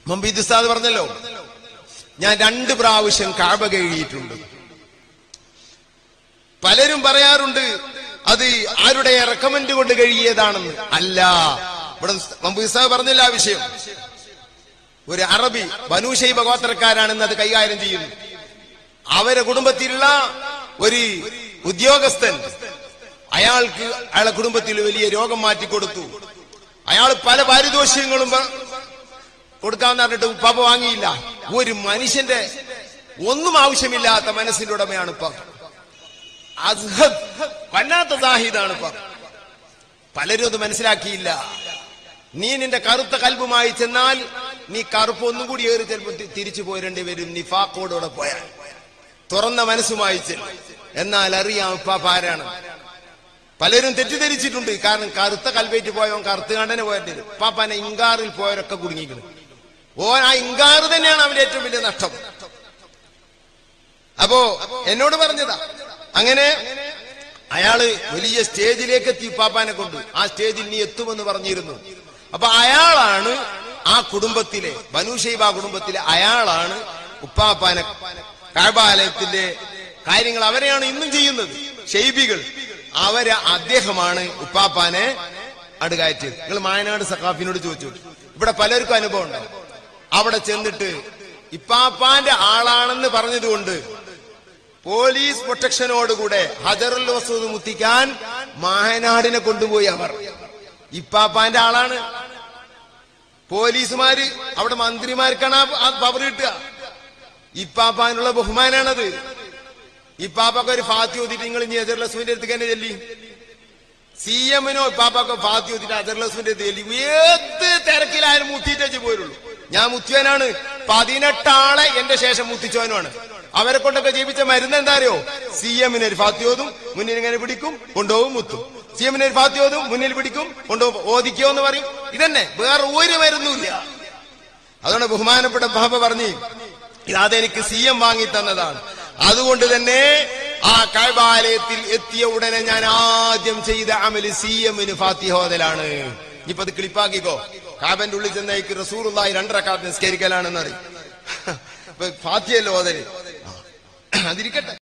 മുമ്പ് ഇത് ഉസ്താദ് പറഞ്ഞല്ലോ ഞാൻ രണ്ട് പ്രാവശ്യം കാബ കഴുകിയിട്ടുണ്ട് പലരും പറയാറുണ്ട് അത് ആരുടെ റെക്കമെൻഡ് കൊണ്ട് കഴുകിയതാണെന്ന് അല്ല ഇവിടെ ഉസ്ത- മുമ്പ് ഉസ്താദ് പറഞ്ഞില്ല ആ വിഷയം ഒരു അറബി ബനൂഷൈബ ഗോത്രക്കാരാണെന്ന് അത് കൈകാര്യം ചെയ്യുന്നു അവരെ കുടുംബത്തിലുള്ള ഒരു ഉദ്യോഗസ്ഥൻ അയാൾക്ക് അയാളെ കുടുംബത്തിൽ വലിയ രോഗം മാറ്റിക്കൊടുത്തു അയാൾ പല പാരിതോഷികങ്ങളും പ- കൊടുക്കാന്ന് പറഞ്ഞിട്ട് ഉപ്പാപ്പ വാങ്ങിയില്ല ഒരു മനുഷ്യന്റെ ഒന്നും ആവശ്യമില്ലാത്ത മനസ്സിന്റെ ഉടമയാണ് ഇപ്പം അസ്ഹദ് വല്ലാത്ത സാഹിദാണ് ഇപ്പം പലരും അത് മനസ്സിലാക്കിയില്ല നീ നിന്റെ കറുത്ത കൽബുമായി ചെന്നാൽ നീ കറുപ്പ് ഒന്നും കൂടി ഏറി ചിലപ്പോൾ തി- തിരിച്ചു പോരേണ്ടി വരും നിഫാക്കോടോടെ പോയാൽ തുറന്ന മനസ്സുമായി ചെല്ലും എന്നാൽ അറിയാം ഉപ്പാപ്പ ആരാണ് പലരും തെറ്റിദ്ധരിച്ചിട്ടുണ്ട് കാരണം കറുത്ത കൽവേറ്റ് പോയവൻ കറുത്ത് കണ്ടനെ പോയിട്ട് പാപ്പാനെ ഇങ്കാറിൽ പോയവരൊക്കെ കുടുങ്ങിക്കണം ഓൻ ആ ഇങ്കാറ് തന്നെയാണ് അവന്റെ ഏറ്റവും വലിയ നഷ്ടം അപ്പോ എന്നോട് പറഞ്ഞതാ അങ്ങനെ അയാള് വലിയ സ്റ്റേജിലേക്ക് എത്തി പാപ്പാനെ കൊണ്ട് ആ സ്റ്റേജിൽ നീ എത്തുമെന്ന് പറഞ്ഞിരുന്നു അപ്പൊ അയാളാണ് ആ കുടുംബത്തിലെ ബനൂഷൈബ കുടുംബത്തിലെ അയാളാണ് ഉപ്പാപ്പാനെ കാഴ്ബാലയത്തിന്റെ കാര്യങ്ങൾ അവരെയാണ് ഇന്നും ചെയ്യുന്നത് ഷെയ്ബികൾ അവര് അദ്ദേഹമാണ് ഉപ്പാപ്പാനെ അടുകയറ്റിയത് നിങ്ങൾ മായനാട് സഖാഫിനോട് ചോദിച്ചു ഇവിടെ പലർക്കും അനുഭവം ഉണ്ടാവും അവിടെ ചെന്നിട്ട് ഇപ്പാപ്പാന്റെ ആളാണെന്ന് പറഞ്ഞതുകൊണ്ട് പോലീസ് പ്രൊട്ടക്ഷനോടുകൂടെ ഹജറുൽ വസൂദ് മുത്തിക്കാൻ മായനാടിനെ കൊണ്ടുപോയി അവർ ഇപ്പാപ്പാന്റെ ആളാണ് പോലീസുമാര് അവിടെ മന്ത്രിമാർക്കാണ് ആ- ആ പവർ കിട്ടുക ഇപ്പാപ്പാനുള്ള ബഹുമാനാണത് ഇപ്പാപ്പൊക്കെ ഒരു ഫാത്തി ഓതിട്ട് നിങ്ങൾ ഇനി ഹജറുൽ വസൂദിന്റെ അടുത്തേക്ക് തന്നെ ചെല്ലി സി എമ്മിനോ ഇപ്പാപ്പൊക്കെ ഫാത്തി ഓതിട്ട് ഹജറുൽ വസൂദിന്റെ അടുത്ത് ചെല്ലി ഏത് തിരക്കിലായാലും മുത്തിയിട്ടേ പോരുള്ളൂ ഞാൻ മുത്തിയവനാണ് പതിനെട്ടാളെ എന്റെ ശേഷം മുത്തിച്ചവനുമാണ് അവരെ കൊണ്ടൊക്കെ ജീവിച്ച മരുന്ന് എന്താ അറിയോ സി എമ്മിന് ഒരു ഫാത്തിയോതും മുന്നിൽ ഇങ്ങനെ പിടിക്കും കൊണ്ടുപോകും മുത്തും സി എമ്മിന് ഒരു ഫാത്തിയോതും മുന്നിൽ പിടിക്കും കൊണ്ടുപോകും ഓദിക്കോ എന്ന് പറയും ഇതന്നെ വേറെ ഒരു മരുന്നുമില്ല അതുകൊണ്ട് ബഹുമാനപ്പെട്ട ബാബ പറഞ്ഞു ഇതെനിക്ക് സി എം വാങ്ങി തന്നതാണ് അതുകൊണ്ട് തന്നെ ആ കൈബാലയത്തിൽ എത്തിയ ഉടനെ ഞാൻ ആദ്യം ചെയ്ത അമല് സി എമ്മിന് ഫാത്തിഹോദലാണ് ഇപ്പൊ അത് ക്ലിപ്പാക്കിക്കോ കാബന്റെ ഉള്ളിൽ ചെന്നേക്ക് റസൂറുള്ളായി രണ്ടരക്കാത്ത് നിസ്കരിക്കലാണെന്ന് അറിയും ഫാത്തിയല്ലോ ഓതല് അതിരിക്കട്ടെ